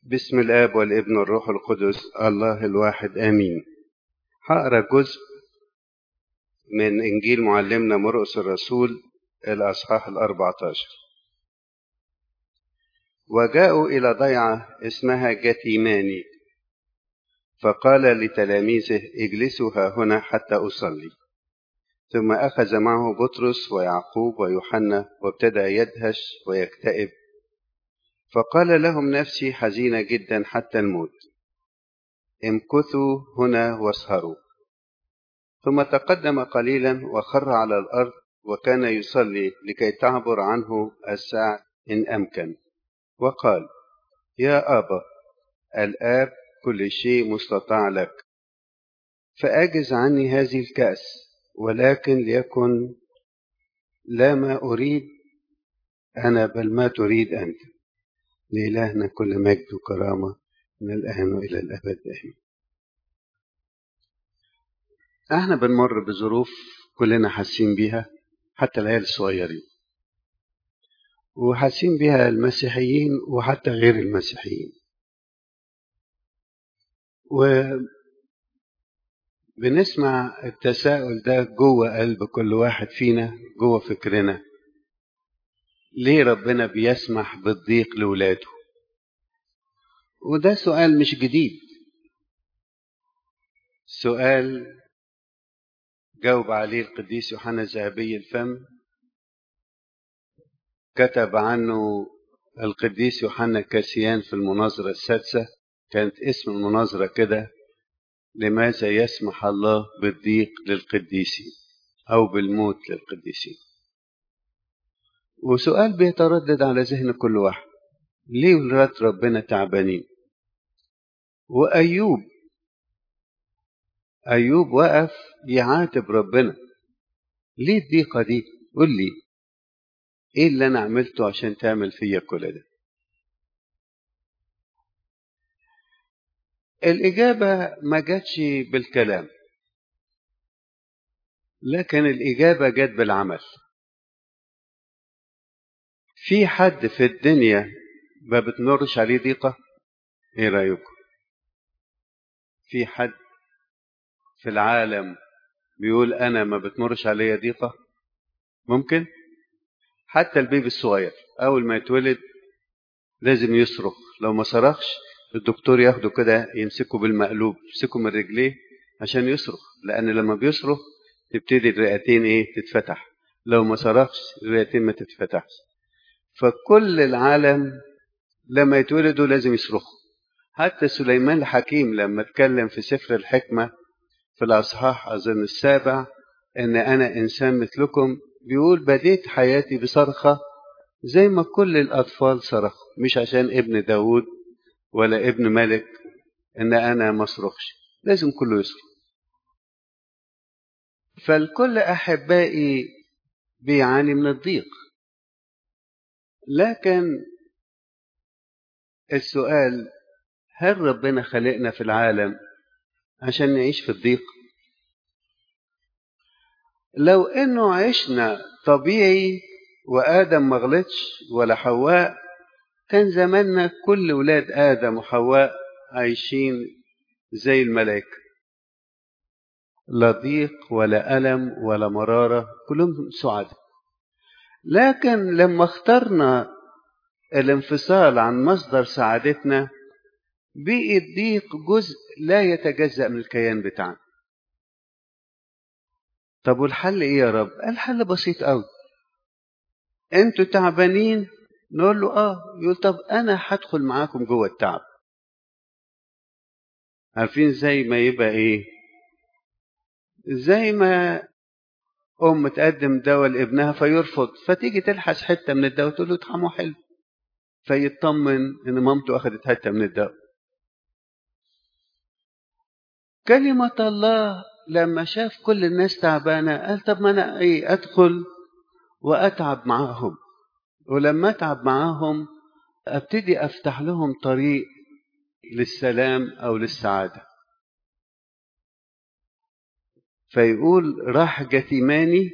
بسم الآب والابن والروح القدس الله الواحد آمين هقرا جزء من إنجيل معلمنا مرقس الرسول الأصحاح الأربعة عشر وجاءوا إلى ضيعة اسمها جتيماني فقال لتلاميذه اجلسوا ها هنا حتى أصلي ثم أخذ معه بطرس ويعقوب ويوحنا وابتدأ يدهش ويكتئب فقال لهم نفسي حزينة جدا حتى الموت امكثوا هنا واسهروا ثم تقدم قليلا وخر على الأرض وكان يصلي لكي تعبر عنه الساعة إن أمكن وقال يا أبا الآب كل شيء مستطاع لك فأجز عني هذه الكأس ولكن ليكن لا ما أريد أنا بل ما تريد أنت لإلهنا كل مجد وكرامة من الآن وإلى الأبد آمين احنا بنمر بظروف كلنا حاسين بيها حتى العيال الصغيرين وحاسين بيها المسيحيين وحتى غير المسيحيين وبنسمع التساؤل ده جوه قلب كل واحد فينا جوه فكرنا ليه ربنا بيسمح بالضيق لولاده وده سؤال مش جديد سؤال جاوب عليه القديس يوحنا الذهبي الفم كتب عنه القديس يوحنا كاسيان في المناظرة السادسة كانت اسم المناظرة كده لماذا يسمح الله بالضيق للقديسين أو بالموت للقديسين وسؤال بيتردد على ذهن كل واحد ليه ولاد ربنا تعبانين وأيوب أيوب وقف يعاتب ربنا ليه الضيقة دي قول لي ايه اللي انا عملته عشان تعمل فيا كل ده الإجابة ما جاتش بالكلام لكن الإجابة جت بالعمل في حد في الدنيا ما بتمرش عليه ضيقة ايه رأيكم في حد في العالم بيقول انا ما بتمرش عليا ضيقة ممكن حتى البيبي الصغير اول ما يتولد لازم يصرخ لو ما صرخش الدكتور ياخده كده يمسكه بالمقلوب يمسكه من رجليه عشان يصرخ لان لما بيصرخ تبتدي الرئتين ايه تتفتح لو ما صرخش الرئتين ما تتفتحش فكل العالم لما يتولدوا لازم يصرخوا حتى سليمان الحكيم لما اتكلم في سفر الحكمة في الأصحاح أظن السابع إن أنا إنسان مثلكم بيقول بديت حياتي بصرخة زي ما كل الأطفال صرخوا مش عشان ابن داود ولا ابن ملك إن أنا ما أصرخش لازم كله يصرخ فالكل أحبائي بيعاني من الضيق لكن السؤال هل ربنا خلقنا في العالم عشان نعيش في الضيق لو انه عشنا طبيعي وادم ما غلطش ولا حواء كان زماننا كل ولاد ادم وحواء عايشين زي الملائكه لا ضيق ولا الم ولا مراره كلهم سعداء لكن لما اخترنا الانفصال عن مصدر سعادتنا بقي الضيق جزء لا يتجزأ من الكيان بتاعنا طب والحل ايه يا رب الحل بسيط قوي انتوا تعبانين نقول له اه يقول طب انا هدخل معاكم جوه التعب عارفين زي ما يبقى ايه زي ما ام تقدم دواء لابنها فيرفض فتيجي تلحس حته من الدواء تقول له طعمه حلو فيطمن ان مامته اخذت حته من الدواء كلمة الله لما شاف كل الناس تعبانة قال طب ما أنا إيه أدخل وأتعب معاهم ولما أتعب معاهم أبتدي أفتح لهم طريق للسلام أو للسعادة فيقول راح جتيماني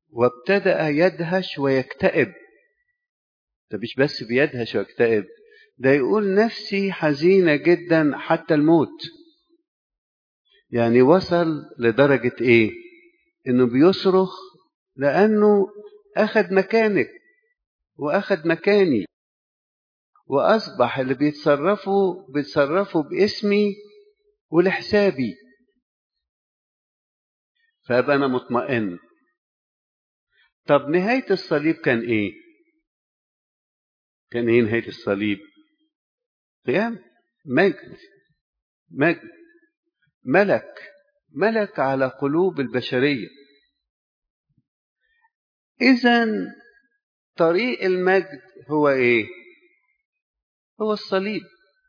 وابتدأ يدهش ويكتئب طب مش بس بيدهش ويكتئب ده يقول نفسي حزينة جدا حتى الموت يعني وصل لدرجة ايه انه بيصرخ لانه اخد مكانك واخد مكاني واصبح اللي بيتصرفوا بيتصرفوا باسمي ولحسابي فابقى انا مطمئن طب نهاية الصليب كان ايه كان ايه نهاية الصليب قيام مجد مجد ملك ملك على قلوب البشرية إذا طريق المجد هو إيه؟ هو الصليب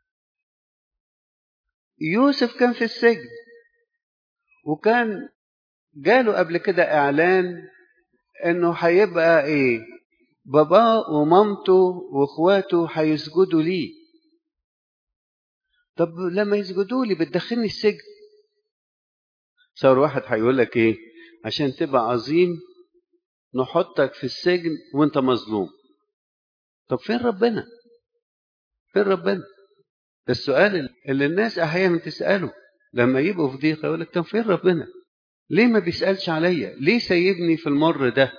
يوسف كان في السجن وكان جاله قبل كده إعلان إنه هيبقى إيه؟ باباه ومامته واخواته هيسجدوا ليه طب لما يسجدوا لي بتدخلني السجن صار واحد هيقول لك ايه عشان تبقى عظيم نحطك في السجن وانت مظلوم طب فين ربنا فين ربنا ده السؤال اللي الناس احيانا تساله لما يبقوا في ضيقه يقول لك طب فين ربنا ليه ما بيسالش عليا ليه سايبني في المر ده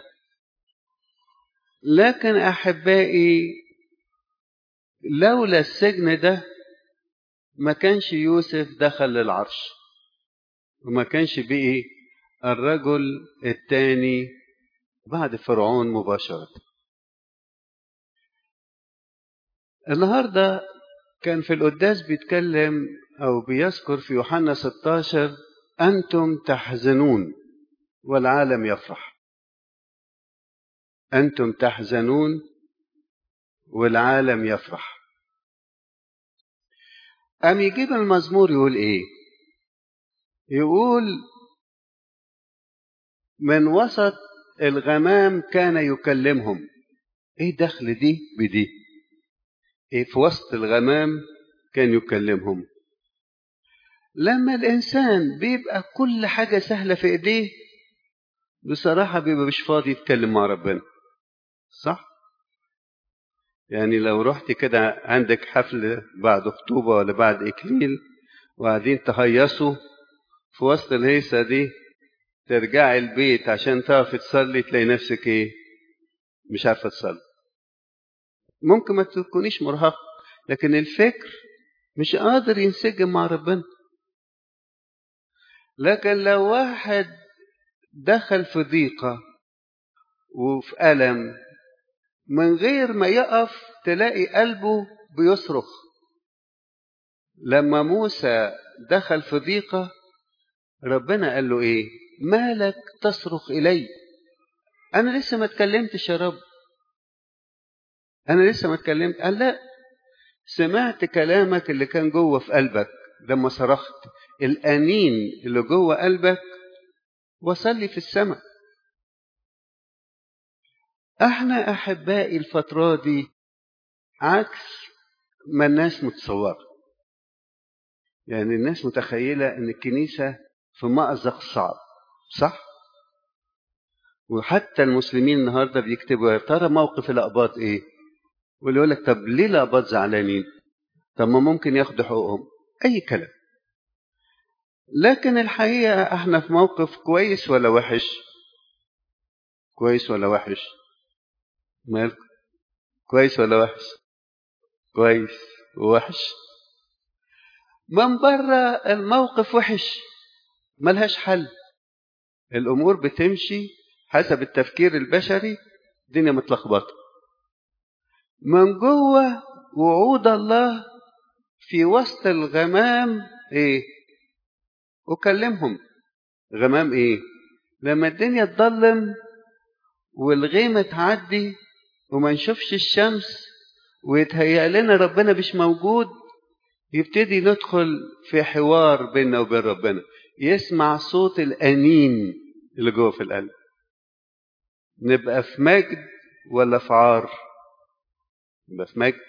لكن احبائي لولا السجن ده ما كانش يوسف دخل للعرش وما كانش بقي الرجل الثاني بعد فرعون مباشرة النهاردة كان في القداس بيتكلم أو بيذكر في يوحنا 16 أنتم تحزنون والعالم يفرح أنتم تحزنون والعالم يفرح أم يجيب المزمور يقول إيه يقول من وسط الغمام كان يكلمهم ايه دخل دي بدي ايه في وسط الغمام كان يكلمهم لما الانسان بيبقى كل حاجه سهله في ايديه بصراحه بيبقى مش فاضي يتكلم مع ربنا صح يعني لو رحت كده عندك حفل بعد خطوبه ولا بعد اكليل وقاعدين تهيصوا في وسط الهيصه دي ترجعي البيت عشان تعرفي تصلي تلاقي نفسك ايه مش عارفه تصلي ممكن ما تكونيش مرهقه لكن الفكر مش قادر ينسجم مع ربنا لكن لو واحد دخل في ضيقه وفي الم من غير ما يقف تلاقي قلبه بيصرخ لما موسى دخل في ضيقه ربنا قال له ايه مالك تصرخ الي انا لسه ما اتكلمتش يا رب انا لسه ما اتكلمت قال لا سمعت كلامك اللي كان جوه في قلبك لما صرخت الانين اللي جوه قلبك وصل لي في السماء احنا احبائي الفتره دي عكس ما الناس متصوره يعني الناس متخيله ان الكنيسه في مأزق صعب صح وحتى المسلمين النهارده بيكتبوا يا ترى موقف الأقباط ايه واللي يقول لك طب ليه الأقباط زعلانين طب ما ممكن ياخدوا حقوقهم اي كلام لكن الحقيقه احنا في موقف كويس ولا وحش كويس ولا وحش مالكم كويس ولا وحش كويس ووحش من بره الموقف وحش ملهاش حل الامور بتمشي حسب التفكير البشري الدنيا متلخبطه من جوه وعود الله في وسط الغمام ايه اكلمهم غمام ايه لما الدنيا تضلم والغيمة تعدي وما نشوفش الشمس ويتهيأ لنا ربنا مش موجود يبتدي ندخل في حوار بيننا وبين ربنا يسمع صوت الأنين اللي جوه في القلب نبقى في مجد ولا في عار نبقى في مجد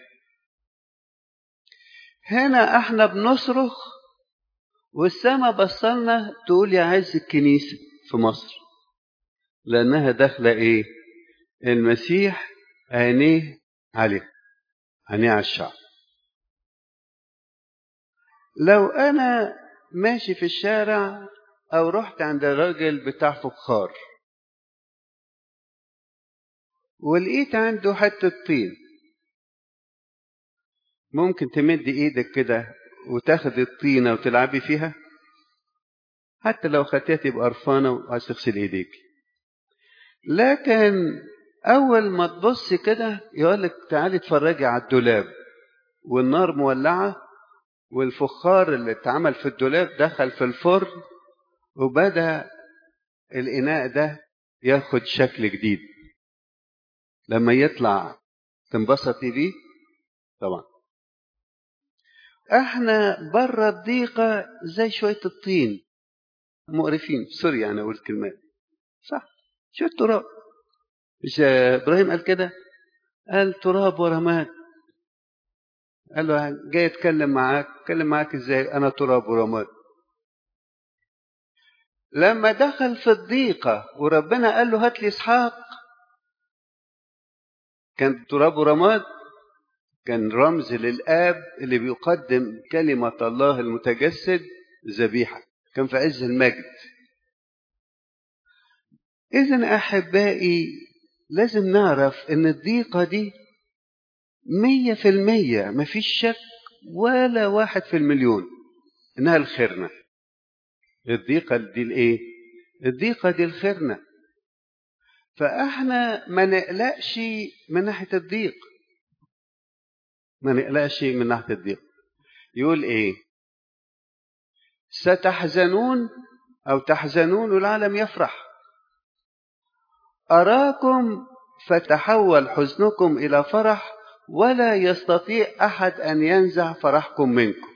هنا احنا بنصرخ والسما بصلنا تقول يا عز الكنيسة في مصر لأنها داخلة إيه المسيح عينيه عليه عينيه على الشعب لو أنا ماشي في الشارع أو رحت عند راجل بتاع فخار ولقيت عنده حتة طين ممكن تمد ايدك كده وتاخد الطينة وتلعبي فيها حتى لو خدتها تبقى قرفانة وعايز تغسل ايديك لكن أول ما تبص كده يقولك تعالي اتفرجي على الدولاب والنار مولعة والفخار اللي اتعمل في الدولاب دخل في الفرن وبدأ الإناء ده ياخد شكل جديد لما يطلع تنبسطي بيه طبعا احنا بره الضيقة زي شوية الطين مقرفين سوري انا اقول كلمات صح شوية تراب مش ابراهيم قال كده قال تراب ورماد قال له جاي اتكلم معاك اتكلم معاك ازاي انا تراب ورماد لما دخل في الضيقة وربنا قال له هات لي اسحاق كان تراب ورماد كان رمز للآب اللي بيقدم كلمة الله المتجسد ذبيحة كان في عز المجد إذا أحبائي لازم نعرف إن الضيقة دي مية في المية مفيش شك ولا واحد في المليون إنها الخيرنة الضيقة دي الإيه؟ الضيقة دي الخيرنة فإحنا ما نقلقش من ناحية الضيق ما نقلقش من ناحية الضيق يقول إيه؟ ستحزنون أو تحزنون والعالم يفرح أراكم فتحول حزنكم إلى فرح ولا يستطيع أحد أن ينزع فرحكم منكم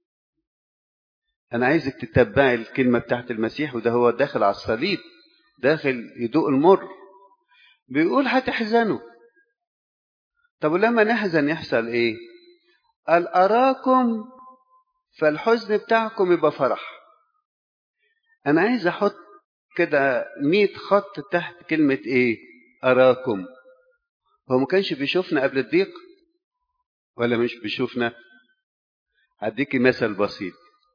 أنا عايزك تتبعي الكلمة بتاعت المسيح وده هو داخل على الصليب داخل يدوق المر بيقول هتحزنوا طب ولما نحزن يحصل ايه قال أراكم فالحزن بتاعكم يبقى فرح أنا عايز أحط كده مية خط تحت كلمة إيه أراكم هو ما كانش بيشوفنا قبل الضيق ولا مش بيشوفنا هديكي مثل بسيط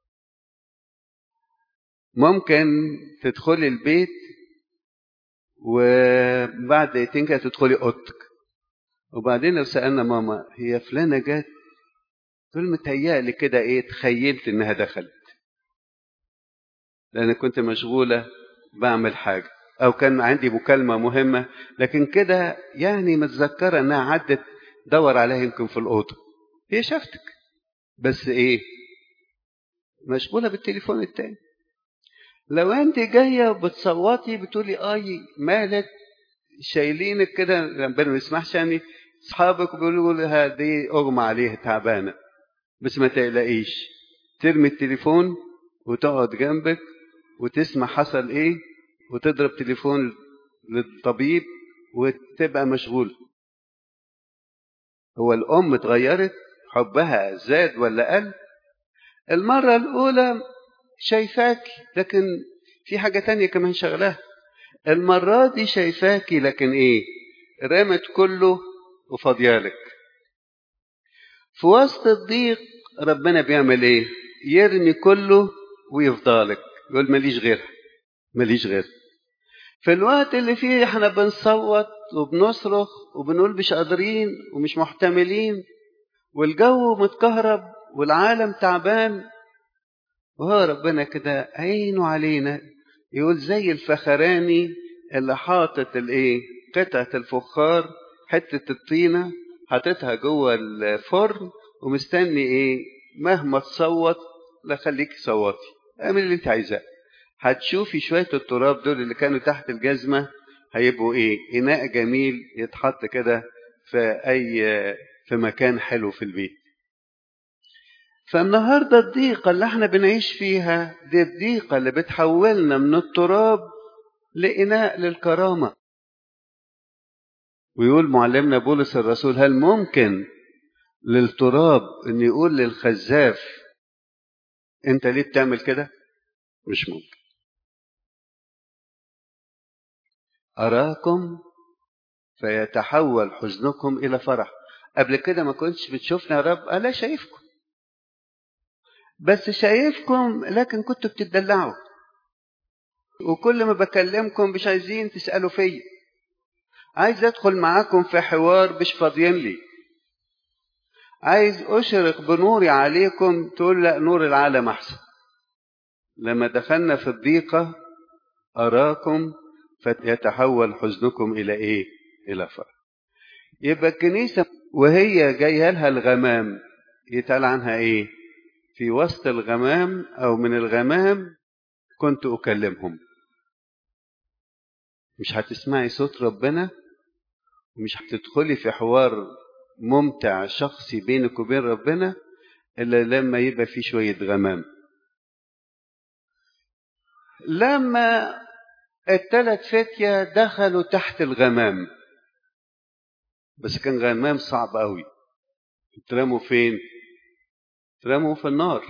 ممكن تدخلي البيت وبعد دقيقتين كده تدخلي اوضتك وبعدين لو سالنا ماما هي فلانه جت تقول متهيألي كده ايه تخيلت انها دخلت لان كنت مشغوله بعمل حاجه او كان عندي مكالمه مهمه لكن كده يعني متذكره انها عدت دور عليها يمكن في الاوضه هي شافتك بس ايه مشغوله بالتليفون التاني لو انت جايه وبتصوتي بتقولي اي مالك شايلينك كده ربنا ما يسمحش يعني اصحابك بيقولوا لها دي اغمى عليها تعبانه بس ما تقلقيش ترمي التليفون وتقعد جنبك وتسمع حصل ايه وتضرب تليفون للطبيب وتبقى مشغول هو الام اتغيرت حبها زاد ولا قل المره الاولى شايفاك لكن في حاجة تانية كمان شغلها المرة دي شايفاكي لكن ايه رمت كله وفاضيالك في وسط الضيق ربنا بيعمل ايه يرمي كله ويفضلك يقول ماليش غيرها ماليش غير في الوقت اللي فيه احنا بنصوت وبنصرخ وبنقول مش قادرين ومش محتملين والجو متكهرب والعالم تعبان وهو ربنا كده عينه علينا يقول زي الفخراني اللي حاطط الايه قطعة الفخار حتة الطينة حاططها جوه الفرن ومستني ايه مهما تصوت لا خليك صوتي اعمل اللي انت عايزاه هتشوفي شوية التراب دول اللي كانوا تحت الجزمة هيبقوا ايه اناء جميل يتحط كده في اي في مكان حلو في البيت فالنهارده الضيقه اللي احنا بنعيش فيها دي الضيقه اللي بتحولنا من التراب لإناء للكرامة ويقول معلمنا بولس الرسول هل ممكن للتراب ان يقول للخزاف انت ليه بتعمل كده مش ممكن أراكم فيتحول حزنكم إلى فرح قبل كده ما كنتش بتشوفنا يا رب ألا شايفكم بس شايفكم لكن كنتوا بتدلعوا وكل ما بكلمكم مش عايزين تسألوا فيا عايز ادخل معاكم في حوار مش فاضيين لي عايز اشرق بنوري عليكم تقول لا نور العالم احسن لما دخلنا في الضيقة أراكم فيتحول حزنكم إلى إيه؟ إلى فرح. يبقى الكنيسة وهي جاية لها الغمام يتقال عنها إيه؟ في وسط الغمام أو من الغمام كنت أكلمهم. مش هتسمعي صوت ربنا ومش هتدخلي في حوار ممتع شخصي بينك وبين ربنا إلا لما يبقى في شوية غمام. لما الثلاث فتية دخلوا تحت الغمام بس كان غمام صعب قوي اترموا فين اترموا في النار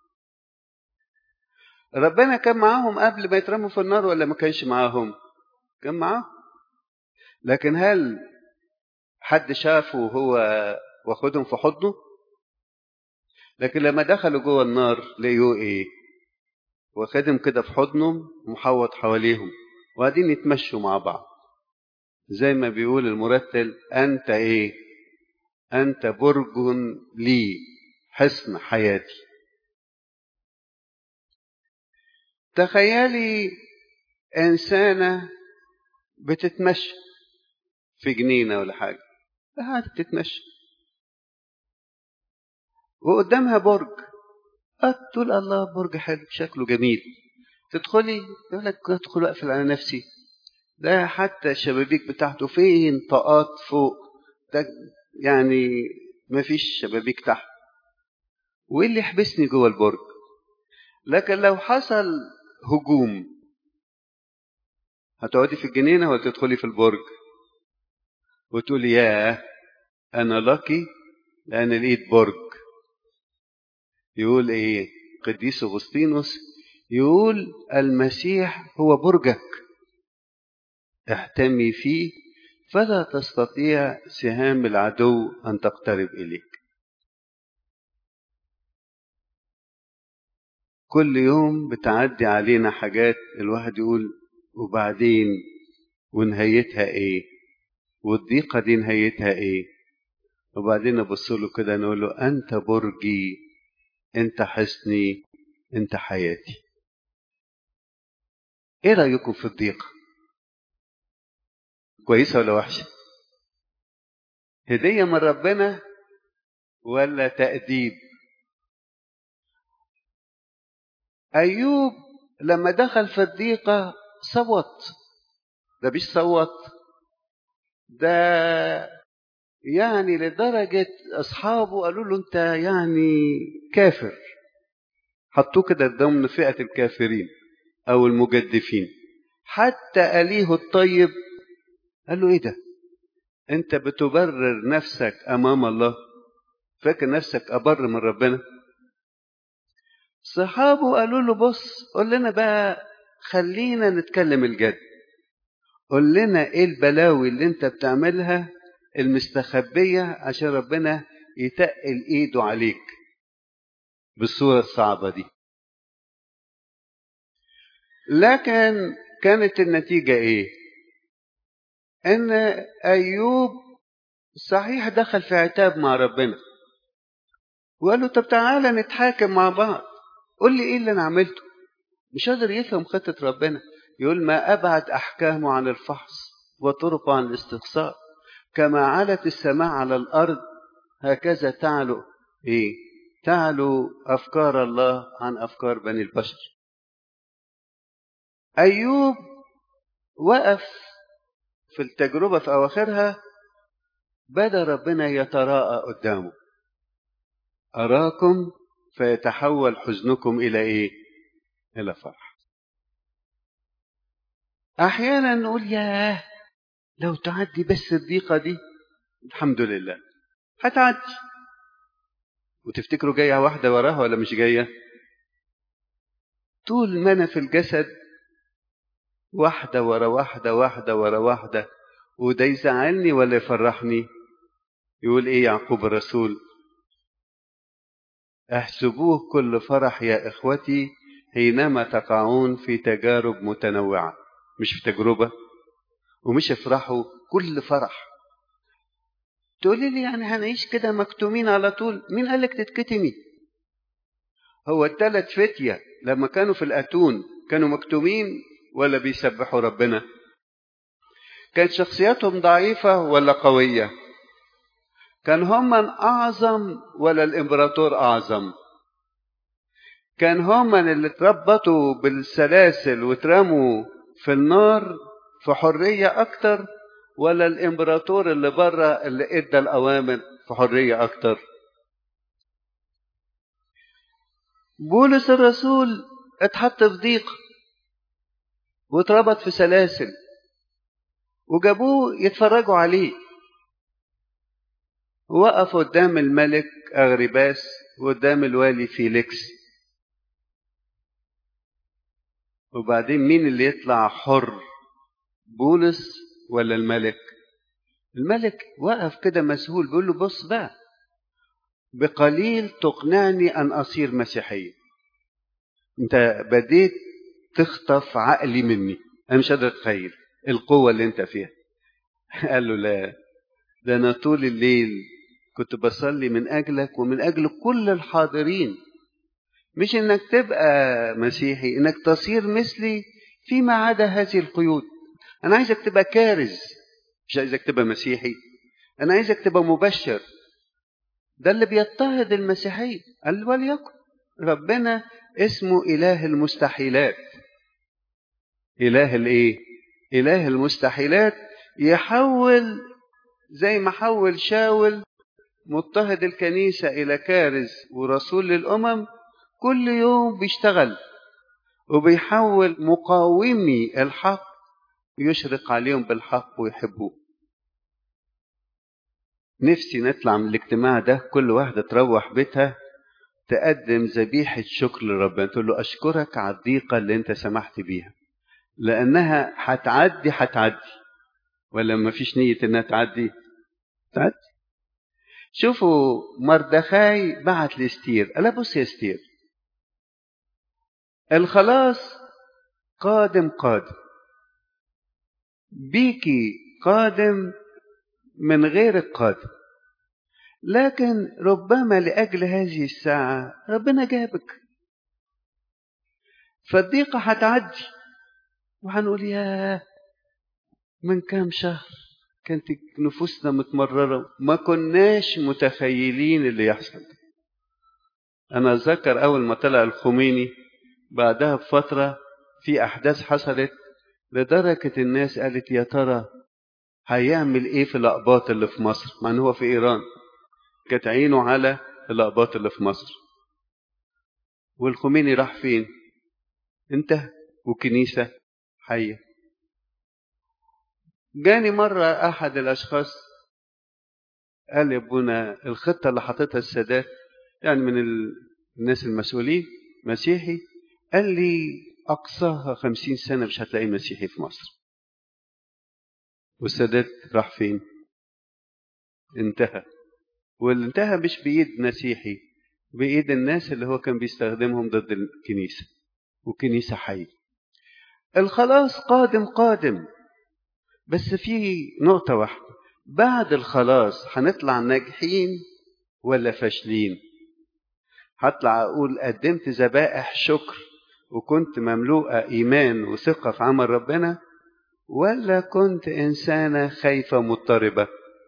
ربنا كان معاهم قبل ما يترموا في النار ولا ما كانش معاهم كان معاهم لكن هل حد شافه وهو واخدهم في حضنه لكن لما دخلوا جوه النار لقيوه ايه واخدهم كده في حضنهم محوط حواليهم وقاعدين يتمشوا مع بعض زي ما بيقول المرتل انت ايه انت برج لي حصن حياتي تخيلي انسانه بتتمشى في جنينه ولا حاجه قاعده بتتمشى وقدامها برج تقول الله برج حلو شكله جميل تدخلي يقول لك ادخل اقفل على نفسي ده حتى الشبابيك بتاعته فين طاقات فوق ده يعني ما فيش شبابيك تحت وايه اللي يحبسني جوه البرج لكن لو حصل هجوم هتقعدي في الجنينة ولا تدخلي في البرج وتقولي ياه أنا لاكي لأن لقيت برج يقول إيه قديس أغسطينوس يقول المسيح هو برجك احتمي فيه فلا تستطيع سهام العدو أن تقترب إليك كل يوم بتعدي علينا حاجات الواحد يقول وبعدين ونهايتها ايه والضيقة دي نهايتها ايه وبعدين ابص له كده نقول له انت برجي انت حصني انت حياتي ايه رايكم في الضيقة كويسة ولا وحشة هدية من ربنا ولا تأديب أيوب لما دخل في الضيقة صوت ده مش صوت ده يعني لدرجة أصحابه قالوا له أنت يعني كافر حطوه كده ضمن فئة الكافرين أو المجدفين حتى أليه الطيب قال له إيه ده أنت بتبرر نفسك أمام الله فاكر نفسك أبر من ربنا صحابه قالوا له بص قول لنا بقى خلينا نتكلم الجد قول لنا ايه البلاوي اللي انت بتعملها المستخبية عشان ربنا يتقل ايده عليك بالصورة الصعبة دي لكن كانت النتيجة ايه ان ايوب صحيح دخل في عتاب مع ربنا وقال له طب تعالى نتحاكم مع بعض قول لي ايه اللي انا عملته مش قادر يفهم خطة ربنا يقول ما أبعد أحكامه عن الفحص وطرقه عن الاستقصاء كما علت السماء على الأرض هكذا تعلو إيه تعلو أفكار الله عن أفكار بني البشر أيوب وقف في التجربة في أواخرها بدأ ربنا يتراءى قدامه أراكم فيتحول حزنكم إلى إيه؟ إلى فرح. أحيانا نقول ياه لو تعدي بس الضيقة دي الحمد لله هتعدي وتفتكروا جاية واحدة وراها ولا مش جاية؟ طول ما أنا في الجسد واحدة ورا واحدة واحدة ورا واحدة وده يزعلني ولا يفرحني؟ يقول إيه يعقوب الرسول؟ احسبوه كل فرح يا إخوتي حينما تقعون في تجارب متنوعة مش في تجربة ومش افرحوا كل فرح تقولي لي يعني هنعيش كده مكتومين على طول مين قالك تتكتمي هو الثلاث فتية لما كانوا في الأتون كانوا مكتومين ولا بيسبحوا ربنا كانت شخصياتهم ضعيفة ولا قوية كان هم أعظم ولا الإمبراطور أعظم كان هم اللي اتربطوا بالسلاسل واترموا في النار في حرية أكتر ولا الإمبراطور اللي بره اللي إدى الأوامر في حرية أكتر بولس الرسول اتحط في ضيق واتربط في سلاسل وجابوه يتفرجوا عليه وقف قدام الملك أغرباس وقدام الوالي فيليكس وبعدين مين اللي يطلع حر بولس ولا الملك الملك وقف كده مسهول بيقول له بص بقى بقليل تقنعني أن أصير مسيحيا أنت بديت تخطف عقلي مني أنا مش قادر أتخيل القوة اللي أنت فيها قال له لا ده أنا طول الليل كنت بصلي من أجلك ومن أجل كل الحاضرين مش إنك تبقى مسيحي إنك تصير مثلي فيما عدا هذه القيود أنا عايزك تبقى كارز مش عايزك تبقى مسيحي أنا عايزك تبقى مبشر ده اللي بيضطهد المسيحية قال وليكن ربنا اسمه إله المستحيلات إله الإيه؟ إله المستحيلات يحول زي ما حول شاول مضطهد الكنيسة إلى كارز ورسول للأمم كل يوم بيشتغل وبيحول مقاومي الحق يشرق عليهم بالحق ويحبوه نفسي نطلع من الاجتماع ده كل واحدة تروح بيتها تقدم ذبيحة شكر لربنا تقول له أشكرك على الضيقة اللي أنت سمحت بيها لأنها هتعدي هتعدي ولا ما فيش نية إنها تعدي تعدي شوفوا مردخاي بعت لاستير قال بص يا استير الخلاص قادم قادم بيكي قادم من غير القادم لكن ربما لأجل هذه الساعة ربنا جابك فالضيقة هتعدي وهنقول يا من كام شهر كانت نفوسنا متمررة ما كناش متخيلين اللي يحصل أنا أتذكر أول ما طلع الخميني بعدها بفترة في أحداث حصلت لدرجة الناس قالت يا ترى هيعمل إيه في الأقباط اللي في مصر مع إن هو في إيران كانت عينه على الأقباط اللي في مصر والخميني راح فين انتهى وكنيسة حية جاني مرة أحد الأشخاص قال لي ابونا الخطة اللي حاططها السادات يعني من الناس المسؤولين مسيحي قال لي أقصاها خمسين سنة مش هتلاقي مسيحي في مصر والسادات راح فين انتهى واللي انتهى مش بإيد مسيحي بإيد الناس اللي هو كان بيستخدمهم ضد الكنيسة وكنيسة حية الخلاص قادم قادم بس في نقطة واحدة بعد الخلاص هنطلع ناجحين ولا فاشلين هطلع أقول قدمت ذبائح شكر وكنت مملوءة إيمان وثقة في عمل ربنا ولا كنت إنسانة خايفة مضطربة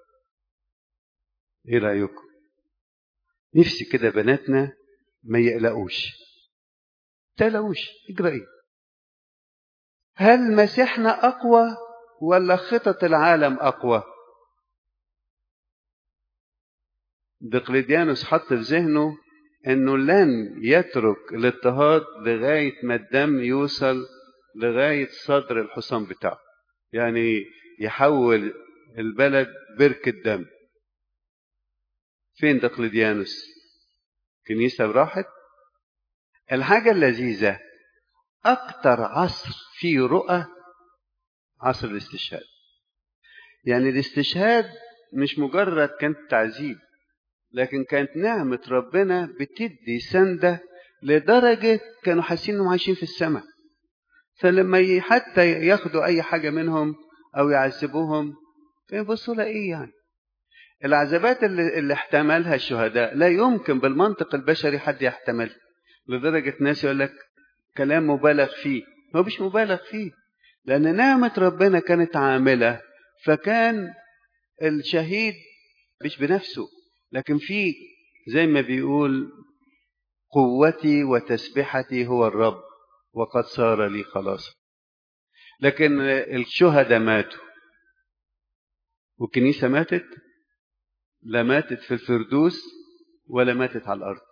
إيه رأيكم نفسي كده بناتنا ما يقلقوش تقلقوش اجرى ايه هل مسيحنا أقوى ولا خطط العالم أقوى دقلديانوس حط في ذهنه انه لن يترك الاضطهاد لغايه ما الدم يوصل لغايه صدر الحصان بتاعه يعني يحول البلد بركه دم فين دقلديانوس كنيسه راحت الحاجه اللذيذه اكتر عصر فيه رؤى عصر الاستشهاد يعني الاستشهاد مش مجرد كان تعذيب لكن كانت نعمة ربنا بتدي سندة لدرجة كانوا حاسين انهم عايشين في السماء فلما حتى ياخدوا اي حاجة منهم او يعذبوهم كانوا يبصوا لها ايه يعني العذابات اللي, اللي احتملها الشهداء لا يمكن بالمنطق البشري حد يحتملها لدرجة ناس يقول لك كلام مبالغ فيه هو مش مبالغ فيه لأن نعمة ربنا كانت عاملة فكان الشهيد مش بنفسه لكن في زي ما بيقول قوتي وتسبحتي هو الرب وقد صار لي خلاص لكن الشهداء ماتوا والكنيسة ماتت لا ماتت في الفردوس ولا ماتت على الأرض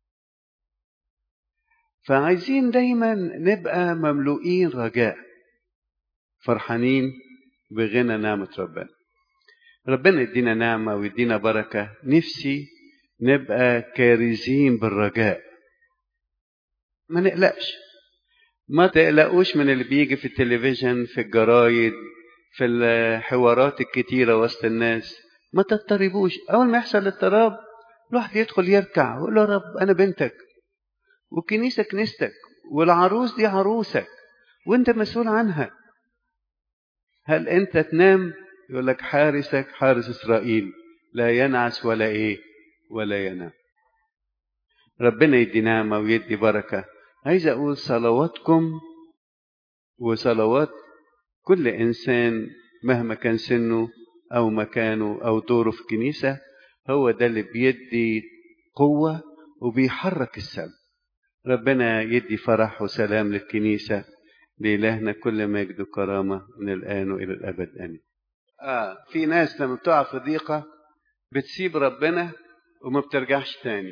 فعايزين دايما نبقى مملوئين رجاء فرحانين بغنى نعمة ربنا ربنا يدينا نعمة ويدينا بركة نفسي نبقى كارزين بالرجاء ما نقلقش ما تقلقوش من اللي بيجي في التلفزيون في الجرايد في الحوارات الكتيرة وسط الناس ما تضطربوش أول ما يحصل اضطراب الواحد يدخل يركع ويقول له يا رب أنا بنتك والكنيسة كنيستك والعروس دي عروسك وانت مسؤول عنها هل انت تنام يقول لك حارسك حارس اسرائيل لا ينعس ولا ايه ولا ينام ربنا يدي نعمة ويدي بركة عايز اقول صلواتكم وصلوات كل انسان مهما كان سنه او مكانه او دوره في الكنيسة هو ده اللي بيدي قوة وبيحرك السماء ربنا يدي فرح وسلام للكنيسة لإلهنا كل مجد وكرامة من الآن وإلى الأبد آمين. آه في ناس لما بتقع في ضيقة بتسيب ربنا وما بترجعش تاني.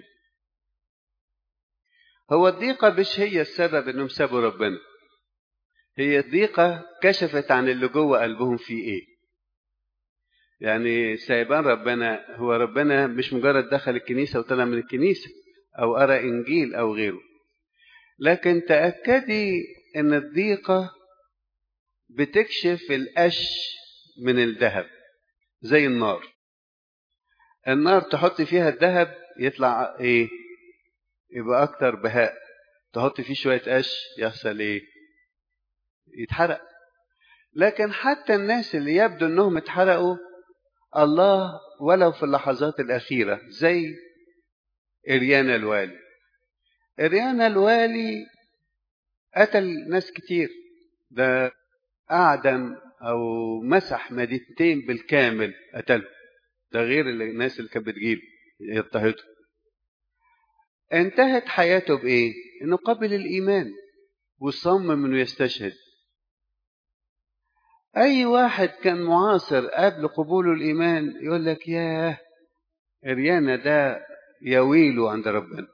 هو الضيقة مش هي السبب إنهم سابوا ربنا. هي الضيقة كشفت عن اللي جوه قلبهم فيه إيه. يعني سايبان ربنا هو ربنا مش مجرد دخل الكنيسة وطلع من الكنيسة أو قرأ إنجيل أو غيره. لكن تأكدي ان الضيقة بتكشف القش من الذهب زي النار النار تحط فيها الذهب يطلع ايه يبقى اكتر بهاء تحط فيه شوية قش يحصل ايه يتحرق لكن حتى الناس اللي يبدو انهم اتحرقوا الله ولو في اللحظات الاخيرة زي اريانا الوالي اريانا الوالي قتل ناس كتير ده أعدم أو مسح مدينتين بالكامل قتله ده غير الناس اللي كانت بتجيب يضطهدوا انتهت حياته بإيه؟ إنه قبل الإيمان وصمم إنه يستشهد أي واحد كان معاصر قبل قبوله الإيمان يقول لك ياه إريانا ده يا ويله عند ربنا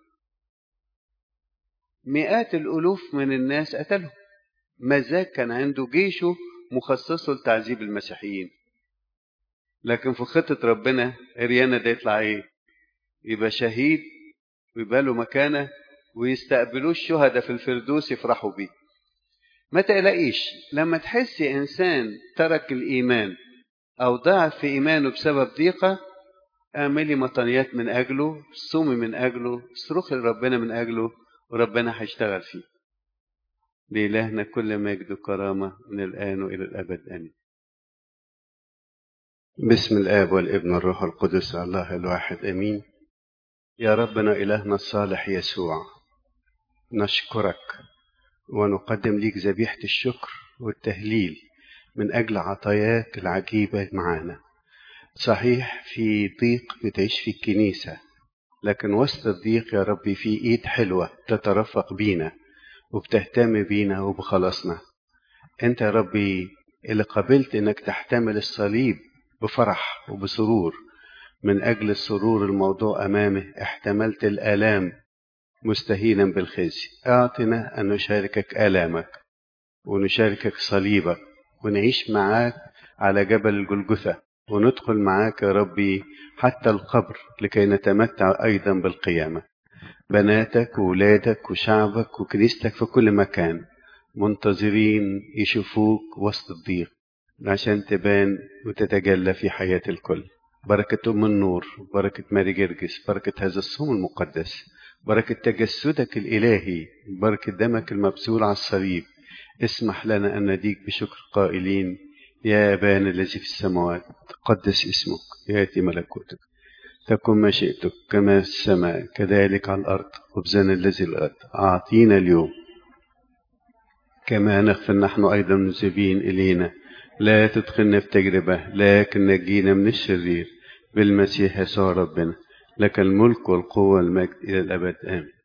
مئات الألوف من الناس قتلهم مزاج كان عنده جيشه مخصصه لتعذيب المسيحيين لكن في خطة ربنا إريانا ده يطلع إيه؟ يبقى شهيد ويبقى له مكانة ويستقبلوه الشهداء في الفردوس يفرحوا بيه ما تقلقيش لما تحسي إنسان ترك الإيمان أو ضعف في إيمانه بسبب ضيقة اعملي مطنيات من أجله صومي من أجله صرخي لربنا من أجله وربنا هيشتغل فيه لإلهنا كل مجد وكرامة من الآن وإلى الأبد آمين بسم الآب والابن والروح القدس الله الواحد آمين يا ربنا إلهنا الصالح يسوع نشكرك ونقدم ليك ذبيحة الشكر والتهليل من أجل عطاياك العجيبة معانا صحيح في ضيق بتعيش في الكنيسة لكن وسط الضيق يا ربي في ايد حلوة تترفق بينا وبتهتم بينا وبخلاصنا انت يا ربي اللي قبلت انك تحتمل الصليب بفرح وبسرور من اجل السرور الموضوع امامه احتملت الالام مستهينا بالخزي اعطنا ان نشاركك الامك ونشاركك صليبك ونعيش معاك على جبل الجلجثه وندخل معاك يا ربي حتى القبر لكي نتمتع أيضا بالقيامة بناتك وولادك وشعبك وكنيستك في كل مكان منتظرين يشوفوك وسط الضيق عشان تبان وتتجلى في حياة الكل بركة أم النور بركة ماري جرجس بركة هذا الصوم المقدس بركة تجسدك الإلهي بركة دمك المبذول على الصليب اسمح لنا أن نديك بشكر قائلين يا أبانا الذي في السماوات تقدس اسمك يأتي ملكوتك تكن مشيئتك كما في السماء كذلك على الأرض خبزنا الذي الأرض أعطينا اليوم كما نغفر نحن أيضا مذنبين إلينا لا تدخلنا في تجربة لكن نجينا من الشرير بالمسيح يسوع ربنا لك الملك والقوة والمجد إلى الأبد آمين